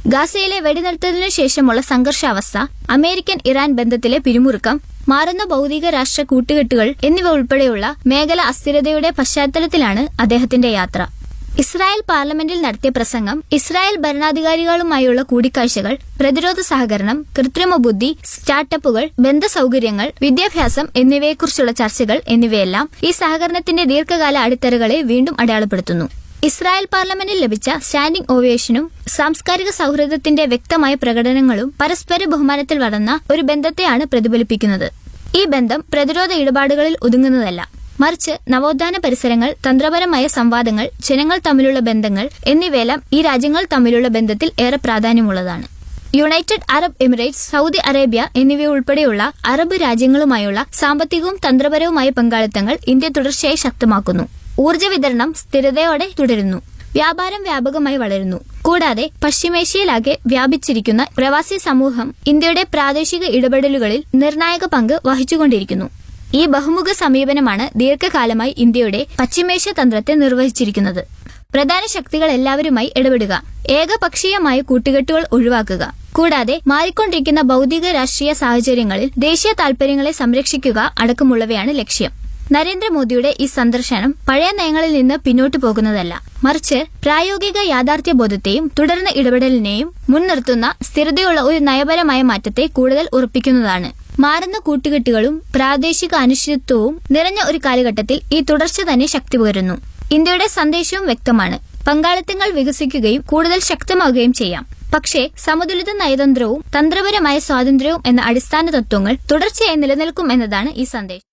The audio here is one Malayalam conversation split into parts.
ഗാസയിലെ വെടിനിർത്തലിനു ശേഷമുള്ള സംഘർഷാവസ്ഥ അമേരിക്കൻ ഇറാൻ ബന്ധത്തിലെ പിരിമുറുക്കം മാറുന്ന ഭൗതിക രാഷ്ട്ര കൂട്ടുകെട്ടുകൾ എന്നിവ ഉൾപ്പെടെയുള്ള മേഖല അസ്ഥിരതയുടെ പശ്ചാത്തലത്തിലാണ് അദ്ദേഹത്തിന്റെ യാത്ര ഇസ്രായേൽ പാർലമെന്റിൽ നടത്തിയ പ്രസംഗം ഇസ്രായേൽ ഭരണാധികാരികളുമായുള്ള കൂടിക്കാഴ്ചകൾ പ്രതിരോധ സഹകരണം കൃത്രിമ ബുദ്ധി സ്റ്റാർട്ടപ്പുകൾ ബന്ധസൗകര്യങ്ങൾ വിദ്യാഭ്യാസം എന്നിവയെക്കുറിച്ചുള്ള ചർച്ചകൾ എന്നിവയെല്ലാം ഈ സഹകരണത്തിന്റെ ദീർഘകാല അടിത്തറകളെ വീണ്ടും അടയാളപ്പെടുത്തുന്നു ഇസ്രായേൽ പാർലമെന്റിൽ ലഭിച്ച സ്റ്റാൻഡിംഗ് ഓവേഷനും സാംസ്കാരിക സൗഹൃദത്തിന്റെ വ്യക്തമായ പ്രകടനങ്ങളും പരസ്പര ബഹുമാനത്തിൽ വളർന്ന ഒരു ബന്ധത്തെയാണ് പ്രതിഫലിപ്പിക്കുന്നത് ഈ ബന്ധം പ്രതിരോധ ഇടപാടുകളിൽ ഒതുങ്ങുന്നതല്ല മറിച്ച് നവോത്ഥാന പരിസരങ്ങൾ തന്ത്രപരമായ സംവാദങ്ങൾ ജനങ്ങൾ തമ്മിലുള്ള ബന്ധങ്ങൾ എന്നിവയെല്ലാം ഈ രാജ്യങ്ങൾ തമ്മിലുള്ള ബന്ധത്തിൽ ഏറെ പ്രാധാന്യമുള്ളതാണ് United Arab Emirates Saudi Arabia എന്നിവയുൾപ്പെടെയുള്ള അറബ് രാജ്യങ്ങളുമായുള്ള സാമ്പത്തികവും തന്ത്രപരവുമായ പങ്കാളിത്തങ്ങൾ ഇന്ത്യ തുടർച്ചയായി ശക്തമാക്കുന്നു ഊർജ്ജ വിതരണം സ്ഥിരതയോടെ തുടരുന്നു വ്യാപാരം വ്യാപകമായി വളരുന്നു കൂടാതെ പശ്ചിമേഷ്യയിലാകെ വ്യാപിച്ചിരിക്കുന്ന പ്രവാസി സമൂഹം ഇന്ത്യയുടെ പ്രാദേശിക ഇടപെടലുകളിൽ നിർണായക പങ്ക് വഹിച്ചുകൊണ്ടിരിക്കുന്നു ഈ ബഹുമുഖ സമീപനമാണ് ദീർഘകാലമായി ഇന്ത്യയുടെ പശ്ചിമേഷ്യ തന്ത്രത്തെ നിർവഹിച്ചിരിക്കുന്നത് പ്രധാന ശക്തികൾ എല്ലാവരുമായി ഇടപെടുക ഏകപക്ഷീയമായ കൂട്ടുകെട്ടുകൾ ഒഴിവാക്കുക കൂടാതെ മാറിക്കൊണ്ടിരിക്കുന്ന ഭൗതിക രാഷ്ട്രീയ സാഹചര്യങ്ങളിൽ ദേശീയ താൽപര്യങ്ങളെ സംരക്ഷിക്കുക അടക്കമുള്ളവയാണ് ലക്ഷ്യം നരേന്ദ്രമോദിയുടെ ഈ സന്ദർശനം പഴയ നയങ്ങളിൽ നിന്ന് പിന്നോട്ടു പോകുന്നതല്ല മറിച്ച് പ്രായോഗിക യാഥാർത്ഥ്യ ബോധത്തെയും തുടർന്ന ഇടപെടലിനെയും മുൻനിർത്തുന്ന സ്ഥിരതയുള്ള ഒരു നയപരമായ മാറ്റത്തെ കൂടുതൽ ഉറപ്പിക്കുന്നതാണ് മാറുന്ന കൂട്ടുകെട്ടുകളും പ്രാദേശിക അനിശ്ചിതത്വവും നിറഞ്ഞ ഒരു കാലഘട്ടത്തിൽ ഈ തുടർച്ച തന്നെ ശക്തി പകരുന്നു ഇന്ത്യയുടെ സന്ദേശവും വ്യക്തമാണ് പങ്കാളിത്തങ്ങൾ വികസിക്കുകയും കൂടുതൽ ശക്തമാവുകയും ചെയ്യാം പക്ഷേ സമതുലിത നയതന്ത്രവും തന്ത്രപരമായ സ്വാതന്ത്ര്യവും എന്ന അടിസ്ഥാന തത്വങ്ങൾ തുടർച്ചയായി നിലനിൽക്കും എന്നതാണ് ഈ സന്ദേശം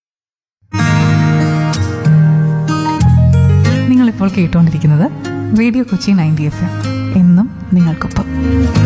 നിങ്ങളിപ്പോൾ കേട്ടുകൊണ്ടിരിക്കുന്നത് radio Kochi ninety F M എന്നും നിങ്ങൾക്കൊപ്പം